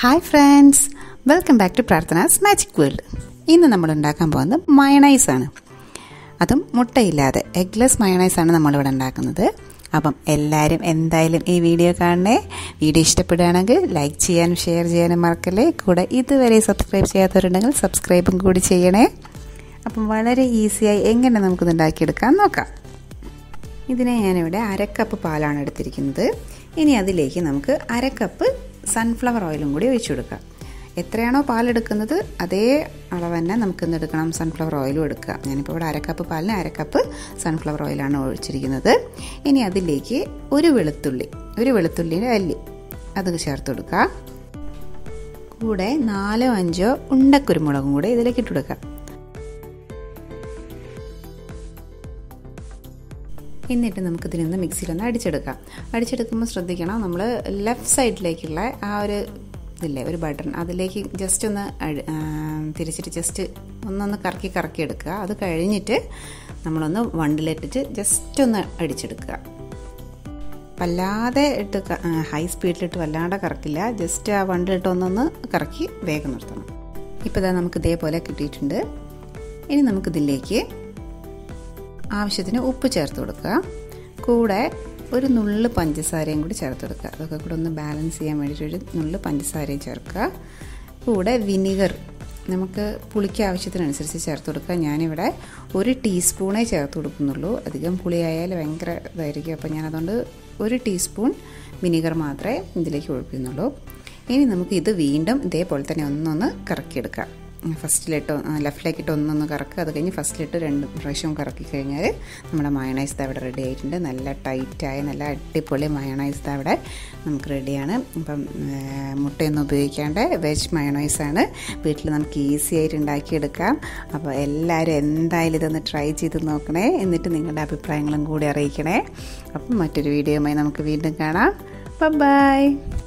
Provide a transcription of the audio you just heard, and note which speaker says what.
Speaker 1: hi friends welcome back to Prarthana's magic world ഇന്ന് നമ്മൾ ഉണ്ടാക്കാൻ പോകുന്നത് മയണൈസ് ആണ് അതും മുട്ടയില്ലാതെ എഗ്ലെസ് മയണൈസ് ആണ് നമ്മളിവിടെ ഉണ്ടാക്കുന്നത് അപ്പം എല്ലാവരും എന്തായാലും ഈ വീഡിയോ കാണണേ വീഡിയോ ഇഷ്ടപ്പെടുകയാണെങ്കിൽ ലൈക്ക് ചെയ്യാനും ഷെയർ ചെയ്യാനും മറക്കല്ലേ കൂടെ ഇതുവരെ സബ്സ്ക്രൈബ് ചെയ്യാത്തവരുണ്ടെങ്കിൽ സബ്സ്ക്രൈബും കൂടി ചെയ്യണേ അപ്പം വളരെ ഈസിയായി എങ്ങനെ നമുക്കിത് ഉണ്ടാക്കിയെടുക്കാൻ നോക്കാം ഇതിനെ ഞാനിവിടെ അരക്കപ്പ് പാലാണ് എടുത്തിരിക്കുന്നത് ഇനി അതിലേക്ക് നമുക്ക് അരക്കപ്പ് സൺഫ്ലവർ ഓയിലും കൂടി ഒഴിച്ചു കൊടുക്കാം എത്രയാണോ പാലെടുക്കുന്നത് അതേ അളവ് തന്നെ നമുക്ക് ഇന്ന് എടുക്കണം സൺഫ്ലവർ ഓയിലും എടുക്കുക ഞാനിപ്പോൾ ഇവിടെ അരക്കപ്പ് പാലിന് അരക്കപ്പ് സൺഫ്ലവർ ഓയിലാണ് ഒഴിച്ചിരിക്കുന്നത് ഇനി അതിലേക്ക് ഒരു വെളുത്തുള്ളി ഒരു വെളുത്തുള്ളിയുടെ അല്ലി അത് ചേർത്ത് കൊടുക്കുക കൂടെ നാലോ അഞ്ചോ ഉണ്ടക്കുരുമുളകും കൂടെ ഇതിലേക്ക് ഇട്ട് കൊടുക്കുക എന്നിട്ട് നമുക്ക് ഇതിനൊന്ന് മിക്സിയിലൊന്ന് അടിച്ചെടുക്കാം അടിച്ചെടുക്കുമ്പോൾ ശ്രദ്ധിക്കണം നമ്മൾ ലെഫ്റ്റ് സൈഡിലേക്കുള്ള ആ ഒരു ഇതില്ലേ ഒരു ബട്ടൺ അതിലേക്ക് ജസ്റ്റ് ഒന്ന് തിരിച്ചിട്ട് ജസ്റ്റ് ഒന്നൊന്ന് കറക്കി കറക്കി എടുക്കുക അത് കഴിഞ്ഞിട്ട് നമ്മളൊന്ന് വണ്ടിലിട്ടിട്ട് ജസ്റ്റ് ഒന്ന് അടിച്ചെടുക്കുക വല്ലാതെ ഇട്ട് ഹൈ സ്പീഡിലിട്ട് വല്ലാതെ കറക്കില്ല ജസ്റ്റ് ആ വണ്ടിലിട്ട് ഒന്നൊന്ന് കറക്കി വേഗം നിർത്തണം ഇപ്പോൾ ഇതാ നമുക്ക് ഇതേപോലെ കിട്ടിയിട്ടുണ്ട് ഇനി നമുക്കിതിലേക്ക് ആവശ്യത്തിന് ഉപ്പ് ചേർത്ത് കൊടുക്കുക കൂടെ ഒരു നുള്ള് പഞ്ചസാരയും കൂടി ചേർത്ത് കൊടുക്കുക അതൊക്കെ കൂടെ ഒന്ന് ബാലൻസ് ചെയ്യാൻ വേണ്ടിയിട്ട് ഒരു നുള്ള് പഞ്ചസാരയും ചേർക്കുക കൂടെ വിനിഗർ നമുക്ക് പുളിക്ക് ആവശ്യത്തിനനുസരിച്ച് ചേർത്ത് കൊടുക്കുക ഞാനിവിടെ ഒരു ടീസ്പൂണേ ചേർത്ത് കൊടുക്കുന്നുള്ളൂ അധികം പുളിയായാൽ ഭയങ്കര ഇതായിരിക്കും അപ്പോൾ ഞാനതുകൊണ്ട് ഒരു ടീസ്പൂൺ വിനിഗർ മാത്രമേ ഇതിലേക്ക് ഒഴിക്കുന്നുള്ളൂ ഇനി നമുക്ക് ഇത് വീണ്ടും ഇതേപോലെ തന്നെ ഒന്നൊന്ന് കറക്കിയെടുക്കാം ഫസ്റ്റിലിട്ട് ലെഫ്റ്റിലേക്കിട്ട് ഒന്നൊന്ന് കറക്കുക അത് കഴിഞ്ഞ് ഫസ്റ്റിലിട്ട് രണ്ട് പ്രാവശ്യം കറക്കി കഴിഞ്ഞാൽ നമ്മുടെ മയണൈസ് അവിടെ റെഡി ആയിട്ടുണ്ട് നല്ല ടൈറ്റായ നല്ല അടിപൊളി മയണൈസ് അവിടെ നമുക്ക് റെഡിയാണ് അപ്പം മുട്ടയൊന്നും ഉപയോഗിക്കാണ്ട് വെജ് മയണൈസാണ് വീട്ടിൽ നമുക്ക് ഈസി ആയിട്ട് ഉണ്ടാക്കിയെടുക്കാം അപ്പോൾ എല്ലാവരും എന്തായാലും ഇതൊന്ന് ട്രൈ ചെയ്ത് നോക്കണേ എന്നിട്ട് നിങ്ങളുടെ അഭിപ്രായങ്ങളും കൂടി അറിയിക്കണേ അപ്പം മറ്റൊരു വീഡിയോയുമായി നമുക്ക് വീണ്ടും കാണാം ബൈ